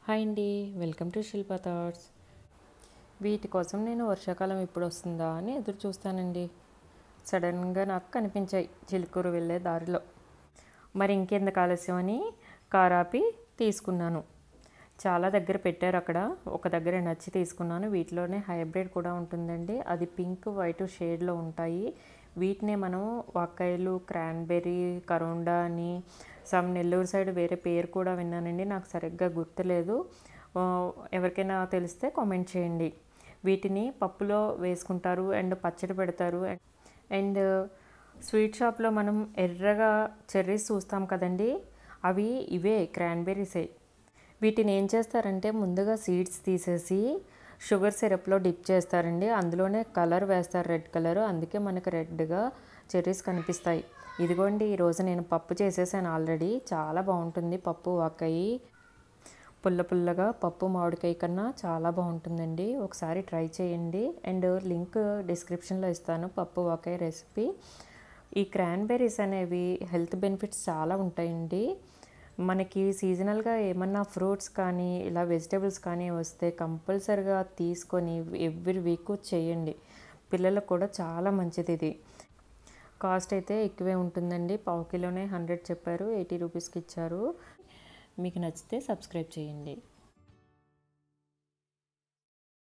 hi అండి welcome to Shilpa thoughts వీటి కోసం నేను వర్షాకాలం ఎప్పుడు వస్తుందా అని ఎదురు చూస్తానండి సడన్గా నాకు కనిపించాయి చిలుకూరు వెళ్ళే దారిలో మరి ఇంకెందుకు ఆలస్యం అని కారాపి తీసుకున్నాను చాలా దగ్గర పెట్టారు అక్కడ ఒక దగ్గర నచ్చి తీసుకున్నాను వీటిలోనే హైబ్రిడ్ కూడా ఉంటుందండి అది పింక్ వైట్ షేడ్లో ఉంటాయి వీటినే మనం వాక్కాయలు క్రాన్బెర్రీ కరోండా అని సమ్ నెల్లూరు సైడ్ వేరే పేరు కూడా విన్నానండి నాకు సరిగ్గా గుర్తులేదు ఆ, ఎవరికైనా తెలిస్తే కామెంట్ చేయండి వీటిని పప్పులో వేసుకుంటారు అండ్ పచ్చడి పెడతారు అండ్ స్వీట్ షాప్లో మనం ఎర్రగా చెర్రీస్ చూస్తాం కదండి అవి ఇవే క్రాన్బెర్రీసే వీటిని ఏం చేస్తారంటే ముందుగా సీడ్స్ తీసేసి షుగర్ సిరప్లో డిప్ చేస్తారండి అందులోనే కలర్ వేస్తారు రెడ్ కలర్ అందుకే మనకు రెడ్గా చెర్రీస్ కనిపిస్తాయి ఇదిగోండి ఈరోజు నేను పప్పు చేసేసాను ఆల్రెడీ చాలా బాగుంటుంది పప్పు వాకాయి పుల్ల పుల్లగా పప్పు మామిడికాయ కన్నా చాలా బాగుంటుందండి ఒకసారి ట్రై చేయండి అండ్ లింక్ డిస్క్రిప్షన్లో ఇస్తాను పప్పు వాకాయ రెసిపీ ఈ క్రాన్బెర్రీస్ అనేవి హెల్త్ బెనిఫిట్స్ చాలా ఉంటాయండి మనకి సీజనల్గా ఏమన్నా ఫ్రూట్స్ కానీ ఇలా వెజిటేబుల్స్ కానీ వస్తే కంపల్సరిగా తీసుకొని ఎవ్రీ వీక్ చేయండి పిల్లలకు కూడా చాలా మంచిది ఇది కాస్ట్ అయితే ఎక్కువే ఉంటుందండి పావు కిలోనే హండ్రెడ్ చెప్పారు ఎయిటీ రూపీస్కి ఇచ్చారు మీకు నచ్చితే సబ్స్క్రైబ్ చేయండి